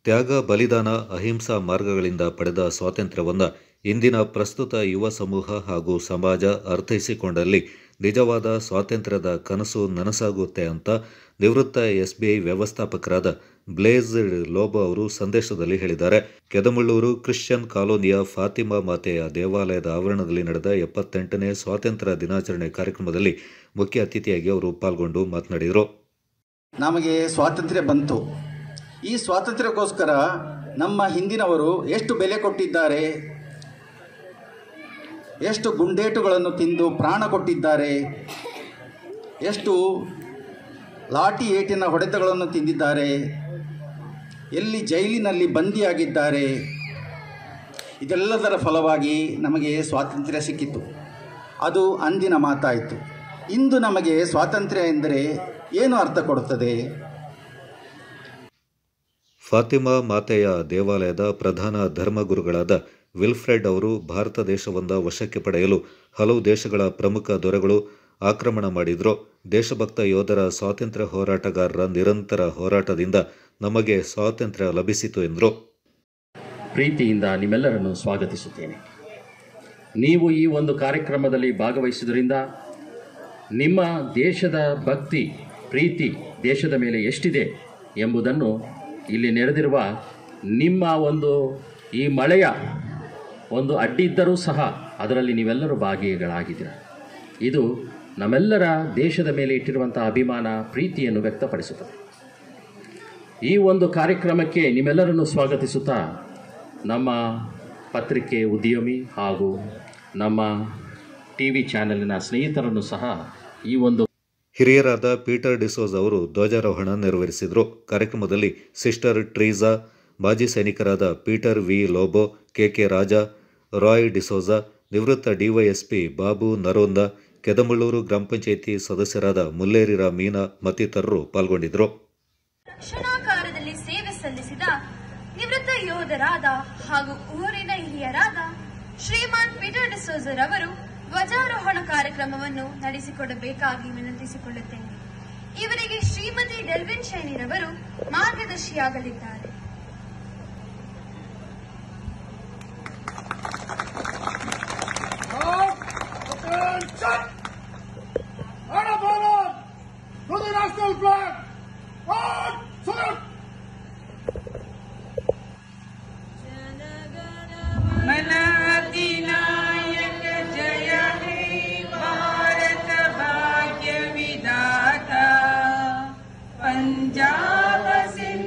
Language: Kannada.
ತ್ಯಾಗ ಬಲಿದಾನ ಅಹಿಂಸಾ ಮಾರ್ಗಗಳಿಂದ ಪಡೆದ ಸ್ವಾತಂತ್ರ್ಯವನ್ನು ಇಂದಿನ ಪ್ರಸ್ತುತ ಯುವ ಸಮೂಹ ಹಾಗೂ ಸಮಾಜ ಅರ್ಥೈಸಿಕೊಂಡಲ್ಲಿ ನಿಜವಾದ ಸ್ವಾತಂತ್ರ್ಯದ ಕನಸು ನನಸಾಗುತ್ತೆ ಅಂತ ನಿವೃತ್ತ ಎಸ್ಬಿಐ ವ್ಯವಸ್ಥಾಪಕರಾದ ಬ್ಲೇಜ್ ಲೋಬೋ ಅವರು ಸಂದೇಶದಲ್ಲಿ ಹೇಳಿದ್ದಾರೆ ಕೆದಮುಳ್ಳೂರು ಕ್ರಿಶ್ಚಿಯನ್ ಕಾಲೋನಿಯ ಫಾತಿಮಾ ಮಾತೆಯ ದೇವಾಲಯದ ಆವರಣದಲ್ಲಿ ನಡೆದ ಎಪ್ಪತ್ತೆಂಟನೇ ಸ್ವಾತಂತ್ರ್ಯ ದಿನಾಚರಣೆ ಕಾರ್ಯಕ್ರಮದಲ್ಲಿ ಮುಖ್ಯ ಅತಿಥಿಯಾಗಿ ಅವರು ಪಾಲ್ಗೊಂಡು ಮಾತನಾಡಿದರು ನಮಗೆ ಸ್ವಾತಂತ್ರ್ಯ ಬಂತು ಈ ಸ್ವಾತಂತ್ರ್ಯಕ್ಕೋಸ್ಕರ ನಮ್ಮ ಹಿಂದಿನವರು ಎಷ್ಟು ಬೆಲೆ ಕೊಟ್ಟಿದ್ದಾರೆ ಎಷ್ಟು ಗುಂಡೇಟುಗಳನ್ನು ತಿಂದು ಪ್ರಾಣ ಕೊಟ್ಟಿದ್ದಾರೆ ಎಷ್ಟು ಲಾಠಿ ಏಟಿನ ಹೊಡೆತಗಳನ್ನು ತಿಂದಿದ್ದಾರೆ ಎಲ್ಲಿ ಜೈಲಿನಲ್ಲಿ ಬಂದಿಯಾಗಿದ್ದಾರೆ ಇದೆಲ್ಲದರ ಫಲವಾಗಿ ನಮಗೆ ಸ್ವಾತಂತ್ರ್ಯ ಸಿಕ್ಕಿತು ಅದು ಅಂದಿನ ಮಾತಾಯಿತು ಇಂದು ನಮಗೆ ಸ್ವಾತಂತ್ರ್ಯ ಎಂದರೆ ಏನು ಅರ್ಥ ಕೊಡುತ್ತದೆ ಫಾತಿಮಾ ಮಾತೆಯ ದೇವಾಲಯದ ಪ್ರಧಾನ ಧರ್ಮಗುರುಗಳಾದ ವಿಲ್ಫ್ರೆಡ್ ಅವರು ಭಾರತ ದೇಶವೊಂದ ವಶಕ್ಕೆ ಪಡೆಯಲು ಹಲವು ದೇಶಗಳ ಪ್ರಮುಖ ದೊರೆಗಳು ಆಕ್ರಮಣ ಮಾಡಿದ್ರು ದೇಶಭಕ್ತ ಯೋಧರ ಸ್ವಾತಂತ್ರ್ಯ ಹೋರಾಟಗಾರರ ನಿರಂತರ ಹೋರಾಟದಿಂದ ನಮಗೆ ಸ್ವಾತಂತ್ರ್ಯ ಲಭಿಸಿತು ಎಂದರು ಪ್ರೀತಿಯಿಂದ ನಿಮ್ಮೆಲ್ಲರನ್ನು ಸ್ವಾಗತಿಸುತ್ತೇನೆ ನೀವು ಈ ಒಂದು ಕಾರ್ಯಕ್ರಮದಲ್ಲಿ ಭಾಗವಹಿಸುವುದರಿಂದ ನಿಮ್ಮ ದೇಶದ ಭಕ್ತಿ ಪ್ರೀತಿ ದೇಶದ ಮೇಲೆ ಎಷ್ಟಿದೆ ಎಂಬುದನ್ನು ಇಲ್ಲಿ ನೆರೆದಿರುವ ನಿಮ್ಮ ಒಂದು ಈ ಮಳೆಯ ಒಂದು ಅಡ್ಡಿದ್ದರೂ ಸಹ ಅದರಲ್ಲಿ ನೀವೆಲ್ಲರೂ ಭಾಗಿಗಳಾಗಿದ್ದೀರ ಇದು ನಮ್ಮೆಲ್ಲರ ದೇಶದ ಮೇಲೆ ಇಟ್ಟಿರುವಂಥ ಅಭಿಮಾನ ಪ್ರೀತಿಯನ್ನು ವ್ಯಕ್ತಪಡಿಸುತ್ತದೆ ಈ ಒಂದು ಕಾರ್ಯಕ್ರಮಕ್ಕೆ ನಿಮ್ಮೆಲ್ಲರನ್ನು ಸ್ವಾಗತಿಸುತ್ತಾ ನಮ್ಮ ಪತ್ರಿಕೆ ಉದ್ಯಮಿ ಹಾಗೂ ನಮ್ಮ ಟಿ ವಿ ಚಾನೆಲಿನ ಸ್ನೇಹಿತರನ್ನು ಸಹ ಈ ಒಂದು ಹಿರಿಯರಾದ ಪೀಟರ್ ಡಿಸೋಜ್ ಅವರು ಧ್ವಜಾರೋಹಣ ನೆರವೇರಿಸಿದರು ಕಾರ್ಯಕ್ರಮದಲ್ಲಿ ಸಿಸ್ಟರ್ ಟ್ರೀಸಾ ಮಾಜಿ ಸೈನಿಕರಾದ Peter V Lobo KK Raja Rai D'Souza ನಿವೃತ್ತ ಡಿವೈಎಸ್ಪಿ ಬಾಬು ನರೋಂದ ಕೆದಮಳ್ಳೂರು ಗ್ರಾಮ ಪಂಚಾಯಿತಿ ಸದಸ್ಯರಾದ ಮುಲ್ಲೇರಿರ ಮೀನಾ ಮತ್ತಿತರರು ಪಾಲ್ಗೊಂಡಿದ್ದರು ರಕ್ಷಣಾಕಾರದಲ್ಲಿ ಸೇವೆ ಸಲ್ಲಿಸಿದ ನಿವೃತ್ತ ಯೋಧರಾದ ಹಾಗೂ ಊರಿನ ಹಿರಿಯರಾದ ಶ್ರೀಮಾನ್ ಪೀಟರ್ ಡಿಸೋಜರ್ ಅವರು ಧ್ವಜಾರೋಹಣ ಕಾರ್ಯಕ್ರಮವನ್ನು ನಡೆಸಿಕೊಡಬೇಕಾಗಿ ವಿನಂತಿಸಿಕೊಳ್ಳುತ್ತೇನೆ ಇವರಿಗೆ Shrimati ಡೆಲ್ವಿನ್ ಶೈನಿರವರು ಮಾರ್ಗದರ್ಶಿಯಾಗಲಿದ್ದಾರೆ Attention! Order forward! To the national flag! Forward! Salute! मनाधिनायक जय हे भारत भाग्य विधाता पंजाब से